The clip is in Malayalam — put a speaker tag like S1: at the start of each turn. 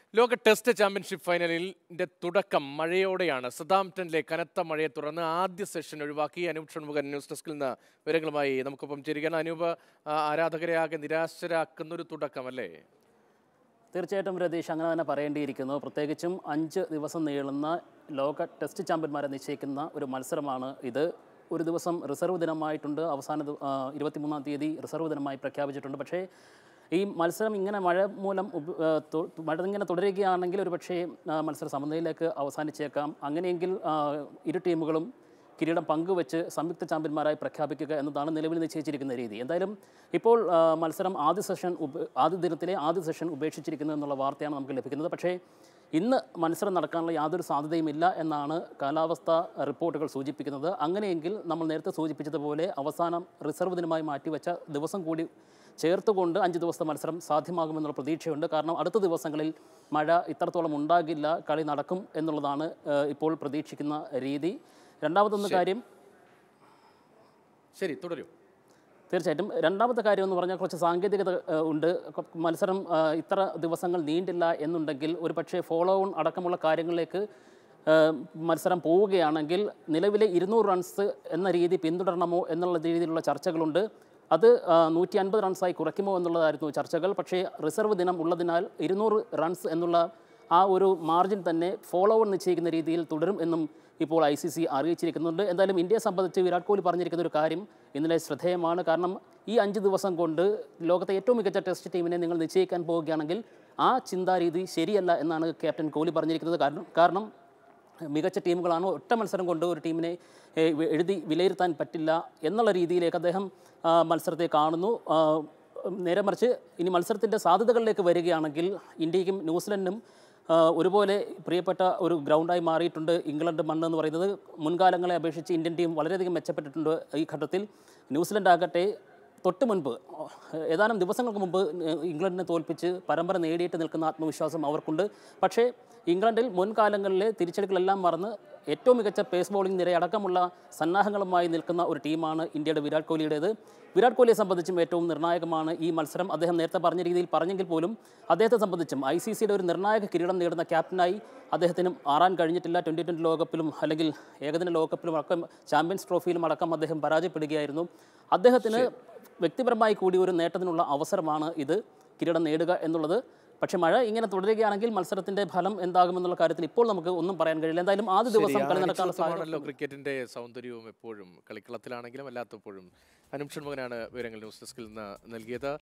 S1: ലോക ടെസ്റ്റ് ചാമ്പ്യൻഷിപ്പ് ഫൈനലിന്റെ തുടക്കം മഴയോടെയാണ് സദാംപ്ടണിലെ കനത്ത മഴയെ തുടർന്ന് ആദ്യ സെഷൻ ഒഴിവാക്കി അനൂപ് ഷൺമുഖൻ ന്യൂസ് ഡെസ്കിൽ നിന്ന് വിവരങ്ങളുമായി നമുക്കൊപ്പം ചേരുകയാണ് അനൂപ് ആ, ആരാധകരെ ആകെ നിരാശരാക്കുന്ന ഒരു തുടക്കം അല്ലേ
S2: തീർച്ചയായിട്ടും രതീഷ് അങ്ങനെ തന്നെ പറയേണ്ടിയിരിക്കുന്നു പ്രത്യേകിച്ചും അഞ്ച് ദിവസം നീളുന്ന ലോക ടെസ്റ്റ് ചാമ്പ്യന്മാരെ നിശ്ചയിക്കുന്ന ഒരു മത്സരമാണ് ഇത് ഒരു ദിവസം റിസർവ് ദിനമായിട്ടുണ്ട് അവസാന ദി- ആ, ഇരുപത്തിമൂന്നാം തീയതി റിസർവ് ദിനമായി പ്രഖ്യാപിച്ചിട്ടുണ്ട് പക്ഷേ ഈ മത്സരം ഇങ്ങനെ മഴ മൂലം ഉപ- ആ, തു- മഴ ഇങ്ങനെ തുടരുകയാണെങ്കിൽ ഒരു പക്ഷേ ആ, മത്സരം സമനിലയിലേക്ക് അവസാനിച്ചേക്കാം അങ്ങനെയെങ്കിൽ ആ, ഇരു ടീമുകളും കിരീടം പങ്കുവെച്ച് സംയുക്ത ചാമ്പ്യന്മാരായി പ്രഖ്യാപിക്കുക എന്നതാണ് നിലവിൽ നിശ്ചയിച്ചിരിക്കുന്ന രീതി എന്തായാലും ഇപ്പോൾ ആ, മത്സരം ആദ്യ സെഷൻ ഉപ ആദ്യ ദിനത്തിലെ ആദ്യ സെഷൻ ഉപേക്ഷിച്ചിരിക്കുന്നു എന്നുള്ള വാർത്തയാണ് നമുക്ക് ലഭിക്കുന്നത് പക്ഷേ ഇന്ന് മത്സരം നടക്കാനുള്ള യാതൊരു സാധ്യതയുമില്ല എന്നാണ് കാലാവസ്ഥ റിപ്പോർട്ടുകൾ സൂചിപ്പിക്കുന്നത് അങ്ങനെയെങ്കിൽ നമ്മൾ നേരത്തെ സൂചിപ്പിച്ചതുപോലെ അവസാനം റിസർവ് ദിനമായി മാറ്റിവെച്ച ദിവസം കൂടി ചേർത്തുകൊണ്ട് അഞ്ച് ദിവസത്തെ മത്സരം സാധ്യമാകുമെന്നുള്ള പ്രതീക്ഷയുണ്ട് കാരണം അടുത്ത ദിവസങ്ങളിൽ മഴ ഇത്രത്തോളം ഉണ്ടാകില്ല കളി നടക്കും എന്നുള്ളതാണ് ആ, ഇപ്പോൾ പ്രതീക്ഷിക്കുന്ന രീതി രണ്ടാമതൊന്ന് കാര്യം
S1: ശരി തുടരൂ
S2: തീർച്ചയായിട്ടും രണ്ടാമത്തെ കാര്യം എന്ന് പറഞ്ഞാൽ കുറച്ച് സാങ്കേതികത ഏഹ്, ഉണ്ട് കൊ- മത്സരം ആ, ഇത്ര ദിവസങ്ങൾ നീണ്ടില്ല എന്നുണ്ടെങ്കിൽ ഒരു പക്ഷേ ഫോളോ ഓൺ അടക്കമുള്ള കാര്യങ്ങളിലേക്ക് ഏഹ്, മത്സരം പോവുകയാണെങ്കിൽ നിലവിലെ ഇരുന്നൂറ് റൺസ് എന്ന രീതി പിന്തുടരണമോ എന്നുള്ള രീതിയിലുള്ള ചർച്ചകളുണ്ട് അത് നൂറ്റി അൻപത് റൺസായി കുറയ്ക്കുമോ എന്നുള്ളതായിരുന്നു ചർച്ചകൾ പക്ഷേ റിസർവ് ദിനം ഉള്ളതിനാൽ ഇരുന്നൂറ് റൺസ് എന്നുള്ള ആ ഒരു മാർജിൻ തന്നെ ഫോളോ ഓൺ നിശ്ചയിക്കുന്ന രീതിയിൽ തുടരും എന്നും ഇപ്പോൾ ഐ സി സി അറിയിച്ചിരിക്കുന്നുണ്ട് എന്തായാലും ഇന്ത്യയെ സംബന്ധിച്ച് വിരാട് കോഹ്ലി പറഞ്ഞിരിക്കുന്ന ഒരു കാര്യം ഇന്നലെ ശ്രദ്ധേയമാണ് കാരണം ഈ അഞ്ച് ദിവസം കൊണ്ട് ലോകത്തെ ഏറ്റവും മികച്ച ടെസ്റ്റ് ടീമിനെ നിങ്ങൾ നിശ്ചയിക്കാൻ പോവുകയാണെങ്കിൽ ആ ചിന്താരീതി ശരിയല്ല എന്നാണ് ക്യാപ്റ്റൻ കോഹ്ലി പറഞ്ഞിരിക്കുന്നത് കാരണം കാരണം മികച്ച ടീമുകളാണ് ഒറ്റ മത്സരം കൊണ്ട് ഒരു ടീമിനെ ഏ, വി- എഴുതി വിലയിരുത്താൻ പറ്റില്ല എന്നുള്ള രീതിയിലേക്ക് അദ്ദേഹം ആ, മത്സരത്തെ കാണുന്നു ആ, നേരെ മറിച്ച് ഇനി മത്സരത്തിൻ്റെ സാധ്യതകളിലേക്ക് വരികയാണെങ്കിൽ ഇന്ത്യക്കും ന്യൂസിലൻഡിനും ആ, ഒരുപോലെ പ്രിയപ്പെട്ട ഒരു ഗ്രൗണ്ടായി മാറിയിട്ടുണ്ട് ഇംഗ്ലണ്ട് മണ്ണ് എന്ന് പറയുന്നത് മുൻകാലങ്ങളെ അപേക്ഷിച്ച് ഇന്ത്യൻ ടീം വളരെയധികം മെച്ചപ്പെട്ടിട്ടുണ്ട് ഈ ഘട്ടത്തിൽ ന്യൂസിലൻഡ് ആകട്ടെ തൊട്ട് മുൻപ് ഏതാനും ദിവസങ്ങൾക്ക് മുമ്പ് ഇംഗ്ലണ്ടിനെ തോൽപ്പിച്ച് പരമ്പര നേടിയിട്ട് നിൽക്കുന്ന ആത്മവിശ്വാസം അവർക്കുണ്ട് പക്ഷേ ഇംഗ്ലണ്ടിൽ മുൻകാലങ്ങളിലെ തിരിച്ചടികളെല്ലാം മറന്ന് ഏറ്റവും മികച്ച പേസ് ബൗളിംഗ് നിരയടക്കമുള്ള സന്നാഹങ്ങളുമായി നിൽക്കുന്ന ഒരു ടീമാണ് ഇന്ത്യയുടെ വിരാട് കോഹ്ലിയുടേത് വിരാട് കോഹ്ലിയെ സംബന്ധിച്ചും ഏറ്റവും നിർണായകമാണ് ഈ മത്സരം അദ്ദേഹം നേരത്തെ പറഞ്ഞ രീതിയിൽ പറഞ്ഞെങ്കിൽ പോലും അദ്ദേഹത്തെ സംബന്ധിച്ചും ഐ സി സിയുടെ ഒരു നിർണായക കിരീടം നേടുന്ന ക്യാപ്റ്റനായി അദ്ദേഹത്തിനും ആറാൻ കഴിഞ്ഞിട്ടില്ല ട്വൻ്റി ട്വൻ്റി ലോകകപ്പിലും അല്ലെങ്കിൽ ഏകദിന ലോകകപ്പിലും അടക്കം ചാമ്പ്യൻസ് ട്രോഫിയിലും അടക്കം അദ്ദേഹം പരാജയപ്പെടുകയായിരുന്നു അദ്ദേഹത്തിന് വ്യക്തിപരമായി കൂടി ഒരു നേട്ടത്തിനുള്ള അവസരമാണ് ഇത് കിരീടം നേടുക എന്നുള്ളത് പക്ഷേ മഴ ഇങ്ങനെ തുടരുകയാണെങ്കിൽ മത്സരത്തിന്റെ ഫലം എന്താകുമെന്നുള്ള കാര്യത്തിൽ ഇപ്പോൾ നമുക്ക് ഒന്നും പറയാൻ കഴിയില്ല എന്തായാലും ആദ്യ ദിവസം കളി നടക്കാനുള്ള സാധ്യത
S1: ആണല്ലോ ക്രിക്കറ്റിന്റെ സൗന്ദര്യവും എപ്പോഴും കളിക്കളത്തിലാണെങ്കിലും അല്ലാത്തപ്പോഴും അനൂപ് ഷൺമുഖനാണ് വിവരങ്ങൾ ന്യൂസ് ഡെസ്കിൽ നിന്ന് നൽകിയത്